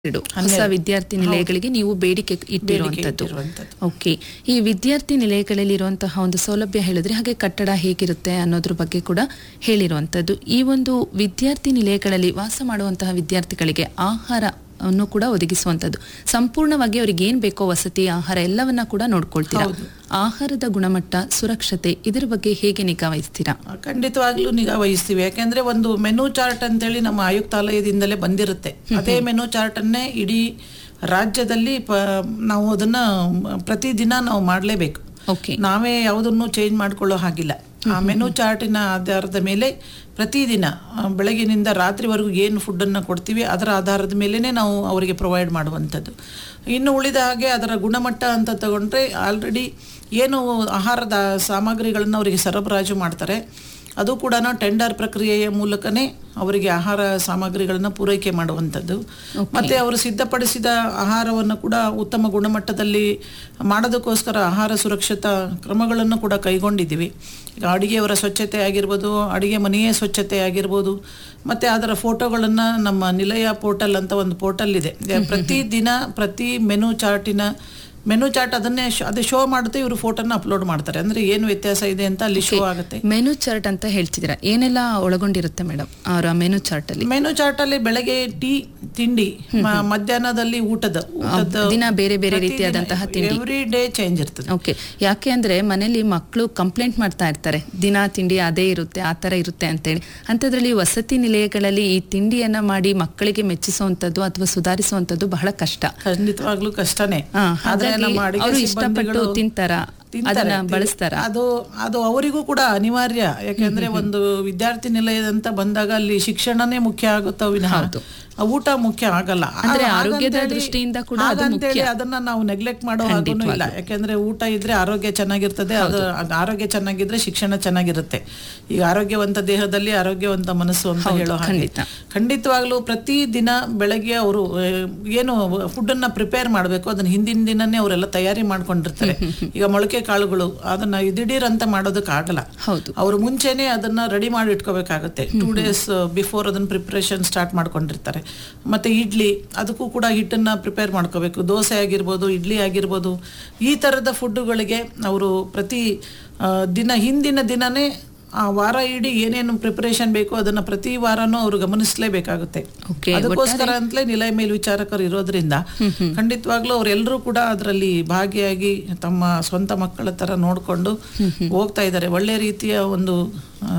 ಎರಡು ಹೊಸ ವಿದ್ಯಾರ್ಥಿ ನಿಲಯಗಳಿಗೆ ನೀವು ಬೇಡಿಕೆ ಇಟ್ಟಿರುವಂತದ್ದು ಇಟ್ಟಿರುವಂಥದ್ದು. ಓಕೆ ಈ ವಿದ್ಯಾರ್ಥಿ ನಿಲಯಗಳಲ್ಲಿ ಇರುವಂತಹ ಒಂದು ಸೌಲಭ್ಯ ಹೇಳಿದ್ರೆ ಹಾಗೆ ಕಟ್ಟಡ ಹೇಗಿರುತ್ತೆ ಅನ್ನೋದ್ರ ಬಗ್ಗೆ ಕೂಡ ಹೇಳಿರುವಂತದ್ದು ಈ ಒಂದು ವಿದ್ಯಾರ್ಥಿ ನಿಲಯಗಳಲ್ಲಿ ವಾಸ ಮಾಡುವಂತಹ ವಿದ್ಯಾರ್ಥಿಗಳಿಗೆ ಆಹಾರ ಅನ್ನು ಕೂಡ ಒದಗಿಸುವಂತದ್ದು ಸಂಪೂರ್ಣವಾಗಿ ಅವ್ರಿಗೆ ಏನ್ ಬೇಕೋ ವಸತಿ ಆಹಾರ ಎಲ್ಲವನ್ನ ಕೂಡ ನೋಡ್ಕೊಳ್ತೀರಾ ಆಹಾರದ ಗುಣಮಟ್ಟ ಸುರಕ್ಷತೆ ಇದರ ಬಗ್ಗೆ ಹೇಗೆ ನಿಗಾ ವಹಿಸ್ತೀರಾ ಖಂಡಿತವಾಗ್ಲೂ ನಿಗಾ ವಹಿಸ್ತೀವಿ ಯಾಕೆಂದ್ರೆ ಒಂದು ಮೆನು ಚಾರ್ಟ್ ಅಂತೇಳಿ ನಮ್ಮ ಆಯುಕ್ತಾಲಯದಿಂದಲೇ ಬಂದಿರುತ್ತೆ ಅದೇ ಮೆನು ಚಾರ್ಟ್ ಅನ್ನೇ ಇಡೀ ರಾಜ್ಯದಲ್ಲಿ ಪ ನಾವು ಅದನ್ನ ಪ್ರತಿದಿನ ನಾವು ಮಾಡಲೇಬೇಕು ಓಕೆ ನಾವೇ ಯಾವುದನ್ನು ಚೇಂಜ್ ಮಾಡ್ಕೊಳ್ಳೋ ಹಾಗಿಲ್ಲ ಆ ಮೆನು ಚಾರ್ಟಿನ ಆಧಾರದ ಮೇಲೆ ಪ್ರತಿದಿನ ಆ, ಬೆಳಗಿನಿಂದ ರಾತ್ರಿವರೆಗೂ ಏನು ಫುಡ್ಡನ್ನು ಕೊಡ್ತೀವಿ ಅದರ ಆಧಾರದ ಮೇಲೇ ನಾವು ಅವರಿಗೆ ಪ್ರೊವೈಡ್ ಮಾಡುವಂಥದ್ದು ಇನ್ನು ಉಳಿದ ಹಾಗೆ ಅದರ ಗುಣಮಟ್ಟ ಅಂತ ತಗೊಂಡ್ರೆ ಆಲ್ರೆಡಿ ಏನು ಆಹಾರದ ಸಾಮಗ್ರಿಗಳನ್ನು ಅವರಿಗೆ ಸರಬರಾಜು ಮಾಡ್ತಾರೆ ಅದು ಕೂಡ ಟೆಂಡರ್ ಪ್ರಕ್ರಿಯೆಯ ಮೂಲಕನೇ ಅವರಿಗೆ ಆಹಾರ ಸಾಮಗ್ರಿಗಳನ್ನು ಪೂರೈಕೆ ಮಾಡುವಂಥದ್ದು ಮತ್ತೆ ಅವರು ಸಿದ್ಧಪಡಿಸಿದ ಆಹಾರವನ್ನು ಕೂಡ ಉತ್ತಮ ಗುಣಮಟ್ಟದಲ್ಲಿ ಮಾಡೋದಕ್ಕೋಸ್ಕರ ಆಹಾರ ಸುರಕ್ಷತಾ ಕ್ರಮಗಳನ್ನು ಕೂಡ ಕೈಗೊಂಡಿದ್ದೀವಿ ಈಗ ಅಡಿಗೆಯವರ ಸ್ವಚ್ಛತೆ ಆಗಿರ್ಬೋದು ಅಡಿಗೆ ಮನೆಯೇ ಸ್ವಚ್ಛತೆ ಆಗಿರ್ಬೋದು ಮತ್ತೆ ಅದರ ಫೋಟೋಗಳನ್ನು ನಮ್ಮ ನಿಲಯ ಪೋರ್ಟಲ್ ಅಂತ ಒಂದು ಪೋರ್ಟಲ್ ಇದೆ ಪ್ರತಿ ದಿನ ಪ್ರತಿ ಮೆನು ಚಾರ್ಟಿನ ಮೆನು ಚಾರ್ಟ್ ಅದನ್ನೇ ಶೋ- ಅದು ಶೋ ಮಾಡುತ್ತೆ ಇವರು ಫೋಟೋನ ಅಪ್ಲೋಡ್ ಮಾಡ್ತಾರೆ ಅಂದ್ರೆ ಏನು ವ್ಯತ್ಯಾಸ ಇದೆ ಅಂತ ಅಲ್ಲಿ ಶೋ ಆಗುತ್ತೆ ಮೆನು ಚಾರ್ಟ್ ಅಂತ ಹೇಳ್ತಿದ್ದೀರಾ ಏನೆಲ್ಲ ಒಳಗೊಂಡಿರುತ್ತೆ ಮೇಡಮ್ ಅವರ ಮೆನು ಚಾರ್ಟ್ ಅಲ್ಲಿ ಮೆನು ಚಾರ್ಟ್ ಅಲ್ಲಿ ಬೆಳಗ್ಗೆ ಟೀ ತಿಂಡಿ ಮ- ಮಧ್ಯಾಹ್ನದಲ್ಲಿ ಊಟದ ಊಟದ ದಿನ ಬೇರೆ ಬೇರೆ ರೀತಿಯಾದಂತಹ ತಿಂಡಿ ಎವ್ರಿ ಡೇ ಚೇಂಜ್ ಇರ್ತದೆ ಓಕೆ ಯಾಕೆ ಅಂದ್ರೆ ಮನೇಲಿ ಮಕ್ಕಳು ಕಂಪ್ಲೇಂಟ್ ಮಾಡ್ತಾ ಇರ್ತಾರೆ ದಿನ ತಿಂಡಿ ಅದೇ ಇರುತ್ತೆ ಆ ತರ ಇರುತ್ತೆ ಅಂತೇಳಿ ಅಂಥದ್ರಲ್ಲಿ ವಸತಿ ನಿಲಯಗಳಲ್ಲಿ ಈ ತಿಂಡಿಯನ್ನ ಮಾಡಿ ಮಕ್ಕಳಿಗೆ ಮೆಚ್ಚಿಸುವಂತದ್ದು ಅಥವಾ ಸುಧಾರಿಸುವಂತದ್ದು ಬಹಳ ಕಷ್ಟ ಖಂಡಿತವಾಗ್ಲೂ ಕಷ್ಟನೇ ಆ, ಆದ್ರೆ ಹಾಗಾಗಿ ನಮ್ಮ ಅಡಿಗೆ ಅವರು ಇಷ್ಟಪಟ್ಟು ಸಿಬ್ಬಂದಿಗಳು ತಿಂತಾರ ತಿಂತಾರೆ. ಅದನ್ನ ತಿ- ಬಳಸ್ತಾರ ಅದು ಅದು ಅವರಿಗೂ ಕೂಡ ಅನಿವಾರ್ಯ ಯಾಕೆಂದ್ರೆ ಒಂದು ವಿದ್ಯಾರ್ಥಿ ನಿಲಯದಂತ ಬಂದಾಗ ಅಲ್ಲಿ ಶಿಕ್ಷಣನೇ ಮುಖ್ಯ ಆಗುತ್ತೋ ವಿನಃ ಆ ಊಟ ಮುಖ್ಯ ಆಗಲ್ಲ ಆ- ಅಂದ್ರೆ ಆರೋಗ್ಯದ ಹಾಗಂತೇಳಿ- ದೃಷ್ಟಿಯಿಂದ ಕೂಡ ಅದು ಹಾಗಂತೇಳಿ ಅದನ್ನ ನಾವು ನೆಗ್ಲೆಕ್ಟ್ ಮಾಡೋ ಹಾಗೂ ಇಲ್ಲ ಯಾಕೆಂದ್ರೆ ಊಟ ಇದ್ರೆ ಆರೋಗ್ಯ ಚೆನ್ನಾಗಿರ್ತದೆ ಅದು ಅದು ಆರೋಗ್ಯ ಚೆನ್ನಾಗಿದ್ರೆ ಶಿಕ್ಷಣ ಚೆನ್ನಾಗಿರುತ್ತೆ ಈಗ ಆರೋಗ್ಯವಂತ ದೇಹದಲ್ಲಿ ಆರೋಗ್ಯವಂತ ಮನಸ್ಸು ಅಂತ ಹೇಳೋ ಹಾಗೆ ಖಂಡಿತ. ಖಂಡಿತವಾಗ್ಲೂ ಪ್ರತಿ ದಿನ ಬೆಳಗ್ಗೆ ಅವರು ಏನು ಫುಡ್ ಅನ್ನ ಪ್ರಿಪೇರ್ ಮಾಡಬೇಕು ಅದನ್ನ ಹಿಂದಿನ ದಿನನೇ ಅವರೆಲ್ಲ ತಯಾರಿ ಮಾಡ್ಕೊಂಡಿರ್ತಾರೆ ಈಗ ಮೊಳಕೆ ಕಾಳುಗಳು ಅದನ್ನ ದಿಢೀರ್ ಅಂತ ಮಾಡೋದಕ್ಕೆ ಆಗಲ್ಲ ಹೌದು ಅವರು ಮುಂಚೆನೆ ಅದನ್ನ ರೆಡಿ ಮಾಡಿ ಇಟ್ಕೋಬೇಕಾಗುತ್ತೆ ಟೂ ಡೇಸ್ ಬಿಫೋರ್ ಅದನ್ನ ಪ್ರಿಪ್ರೇಷನ್ ಸ್ಟಾರ್ಟ್ ಮಾಡ್ಕೊಂಡಿರ್ತಾರೆ ಮತ್ತೆ ಇಡ್ಲಿ ಅದಕ್ಕೂ ಕೂಡ ಹಿಟ್ಟನ್ನ ಪ್ರಿಪೇರ್ ಮಾಡ್ಕೋಬೇಕು ದೋಸೆ ಆಗಿರ್ಬೋದು ಇಡ್ಲಿ ಆಗಿರ್ಬೋದು ಈ ತರದ ಫುಡ್ಡುಗಳಿಗೆ ಅವರು ಪ್ರತಿ ಆ, ದಿನ ಹಿಂದಿನ ದಿನನೇ ಆ ವಾರ ಇಡೀ ಏನೇನು ಪ್ರಿಪರೇಷನ್ ಬೇಕು ಅದನ್ನ ಪ್ರತಿ ವಾರನೂ ಅವರು ಗಮನಿಸಲೇಬೇಕಾಗುತ್ತೆ ಓಕೆ ಅದಕ್ಕೋಸ್ಕರ ಅಂತಲೇ ನಿಲಯ ಮೇಲ್ವಿಚಾರಕರು ಇರೋದ್ರಿಂದ ಖಂಡಿತವಾಗ್ಲೂ ಅವರೆಲ್ಲರೂ ಕೂಡ ಅದರಲ್ಲಿ ಭಾಗಿಯಾಗಿ ತಮ್ಮ ಸ್ವಂತ ಮಕ್ಕಳ ತರ ನೋಡಿಕೊಂಡು ಹೋಗ್ತಾ ಇದ್ದಾರೆ ಒಳ್ಳೆ ರೀತಿಯ ಒಂದು ಆ,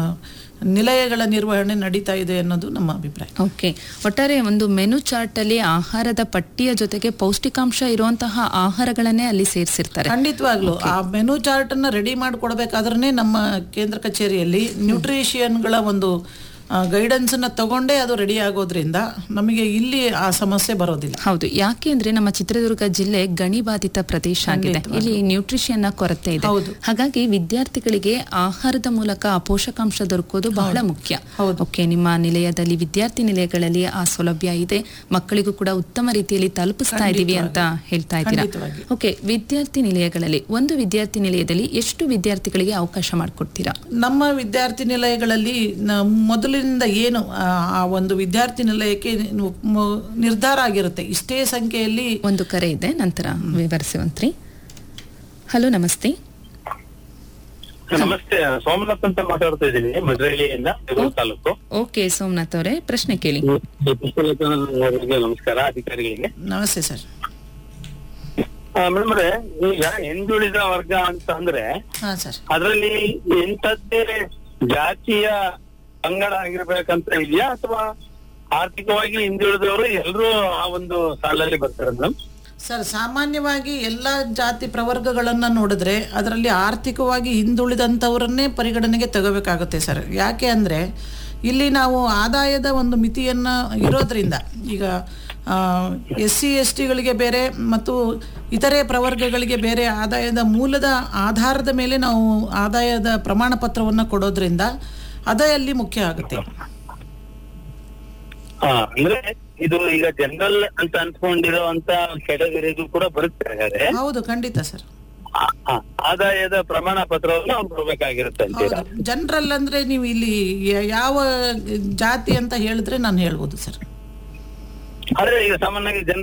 ನಿಲಯಗಳ ನಿರ್ವಹಣೆ ನಡೀತಾ ಇದೆ ಅನ್ನೋದು ನಮ್ಮ ಅಭಿಪ್ರಾಯ ಓಕೆ ಒಟ್ಟಾರೆ ಒಂದು ಮೆನು ಚಾರ್ಟ್ ಅಲ್ಲಿ ಆಹಾರದ ಪಟ್ಟಿಯ ಜೊತೆಗೆ ಪೌಷ್ಟಿಕಾಂಶ ಇರುವಂತಹ ಆಹಾರಗಳನ್ನೇ ಅಲ್ಲಿ ಸೇರಿಸಿರ್ತಾರೆ ಖಂಡಿತವಾಗ್ಲು ಆ ಮೆನು ಚಾರ್ಟ್ ಅನ್ನ ರೆಡಿ ಮಾಡಿಕೊಡ್ಬೇಕಾದ್ರೆ ನಮ್ಮ ಕೇಂದ್ರ ಕಚೇರಿಯಲ್ಲಿ ನ್ಯೂಟ್ರಿಷಿಯನ್ಗಳ ಒಂದು ಗೈಡೆನ್ಸ್ ಅನ್ನ ತಗೊಂಡೇ ಅದು ರೆಡಿ ಆಗೋದ್ರಿಂದ ನಮಗೆ ಇಲ್ಲಿ ಆ ಸಮಸ್ಯೆ ಬರೋದಿಲ್ಲ ಹೌದು ಯಾಕೆ ಅಂದ್ರೆ ನಮ್ಮ ಚಿತ್ರದುರ್ಗ ಜಿಲ್ಲೆ ಗಣಿ ಬಾಧಿತ ಪ್ರದೇಶ ಆಗಿದೆ ಇಲ್ಲಿ ನ್ಯೂಟ್ರಿಷನ್ ಕೊರತೆ ಇದೆ ಹೌದು. ಹಾಗಾಗಿ ವಿದ್ಯಾರ್ಥಿಗಳಿಗೆ ಆಹಾರದ ಮೂಲಕ ಆ ಪೋಷಕಾಂಶ ದೊರಕೋದು ಬಹಳ ಮುಖ್ಯ ಹೌದು. ಓಕೆ ನಿಮ್ಮ ನಿಲಯದಲ್ಲಿ ವಿದ್ಯಾರ್ಥಿ ನಿಲಯಗಳಲ್ಲಿ ಆ ಸೌಲಭ್ಯ ಇದೆ ಮಕ್ಕಳಿಗೂ ಕೂಡ ಉತ್ತಮ ರೀತಿಯಲ್ಲಿ ತಲುಪಿಸ್ತಾ ಇದೀವಿ ಅಂತ ಹೇಳ್ತಾ ಇದ್ದೀರಾ ಖಂಡಿತವಾಗಿ. ಓಕೆ ವಿದ್ಯಾರ್ಥಿ ನಿಲಯಗಳಲ್ಲಿ ಒಂದು ವಿದ್ಯಾರ್ಥಿ ನಿಲಯದಲ್ಲಿ ಎಷ್ಟು ವಿದ್ಯಾರ್ಥಿಗಳಿಗೆ ಅವಕಾಶ ಮಾಡಿಕೊಡ್ತೀರಾ ನಮ್ಮ ವಿದ್ಯಾರ್ಥಿ ನಿಲಯಗಳಲ್ಲಿ ನ- ಮೊದಲಿನಿಂದ ಏನು ಆ ಆ ಒಂದು ವಿದ್ಯಾರ್ಥಿ ನಿಲಯಕ್ಕೆ ನು- ಮ- ನಿರ್ಧಾರ ಆಗಿರುತ್ತೆ ಇಷ್ಟೇ ಸಂಖ್ಯೆಯಲ್ಲಿ ಒಂದು ಕರೆ ಇದೆ ನಂತರ ವಿವರಿಸುವಂತ್ರಿ ಹಲೋ ನಮಸ್ತೆ ನಮಸ್ತೆ ಸೋಮನಾಥ್ ಅಂತ ಮಾತಾಡ್ತಾ ಇದ್ದೀನಿ ಮದ್ರಳ್ಳಿಯಿಂದ ಬೆಂಗಳೂರು ತಾಲೂಕು ಓಕೆ ಸೋಮನಾಥ್ ಅವರೇ ಪ್ರಶ್ನೆ ಕೇಳಿ ಪುಷ್ಪಲತಾ ಅವರಿಗೆ ನಮಸ್ಕಾರ ಅಧಿಕಾರಿಗಳಿಗೆ ನಮಸ್ತೆ ಸರ್ ಮೇಡಮ್ ಅವ್ರೆ ಈಗ ಹಿಂದುಳಿದ ವರ್ಗ ಅಂತ ಅಂದ್ರೆ ಹಾ ಸರ್ ಅದರಲ್ಲಿ ಎಂತದ್ದೇ ಜಾತಿಯ ಪಂಗಡ ಆಗಿರ್ಬೇಕಂತ ಇದೆಯಾ ಅಥವಾ ಆರ್ಥಿಕವಾಗಿ ಹಿಂದುಳಿದವರು ಎಲ್ಲರೂ ಆ ಒಂದು ಸಾಲಲ್ಲಿ ಬರ್ತಾರೆ ಮೇಡಮ್ ಸರ್ ಸಾಮಾನ್ಯವಾಗಿ ಎಲ್ಲ ಜಾತಿ ಪ್ರವರ್ಗಗಳನ್ನ ನೋಡಿದ್ರೆ ಅದರಲ್ಲಿ ಆರ್ಥಿಕವಾಗಿ ಹಿಂದುಳಿದಂಥವರನ್ನೇ ಪರಿಗಣನೆಗೆ ತಗೋಬೇಕಾಗುತ್ತೆ ಸರ್ ಯಾಕೆ ಅಂದ್ರೆ ಇಲ್ಲಿ ನಾವು ಆದಾಯದ ಒಂದು ಮಿತಿಯನ್ನ ಇರೋದ್ರಿಂದ ಈಗ ಎಸ್ ಸಿ ಎಸ್ ಟಿಗಳಿಗೆ ಬೇರೆ ಮತ್ತು ಇತರೆ ಪ್ರವರ್ಗಗಳಿಗೆ ಬೇರೆ ಆದಾಯದ ಮೂಲದ ಆಧಾರದ ಮೇಲೆ ನಾವು ಆದಾಯದ ಪ್ರಮಾಣ ಪತ್ರವನ್ನು ಕೊಡೋದ್ರಿಂದ ಅದೇ ಅಲ್ಲಿ ಮುಖ್ಯ ಆಗುತ್ತೆ ಹಾ ಅಂದ್ರೆ ಇದು ಈಗ ಜನರಲ್ ಅಂತ ಅನ್ಸ್ಕೊಂಡಿರುವಂತ ಕೆಟಗರಿಗೂ ಕೂಡ ಬರುತ್ತೆ ಹಾಗಾದ್ರೆ ಹೌದು ಖಂಡಿತ ಸರ್ ಆ- ಆ, ಆದಾಯದ ಪ್ರಮಾಣ ಪತ್ರವನ್ನು ಅವ್ರು ಕೊಡ್ಬೇಕಾಗಿರುತ್ತೆ ಅಂತೀರಾ ಹೌದು ಜನರಲ್ ಅಂದ್ರೆ ನೀವು ಇಲ್ಲಿ ಯ- ಯಾವ ಜಾತಿ ಅಂತ ಹೇಳಿದ್ರೆ ನಾನು ಹೇಳ್ಬೋದು ಸರ್ ಆದ್ರೆ ಈಗ ಸಾಮಾನ್ಯವಾಗಿ ಜನ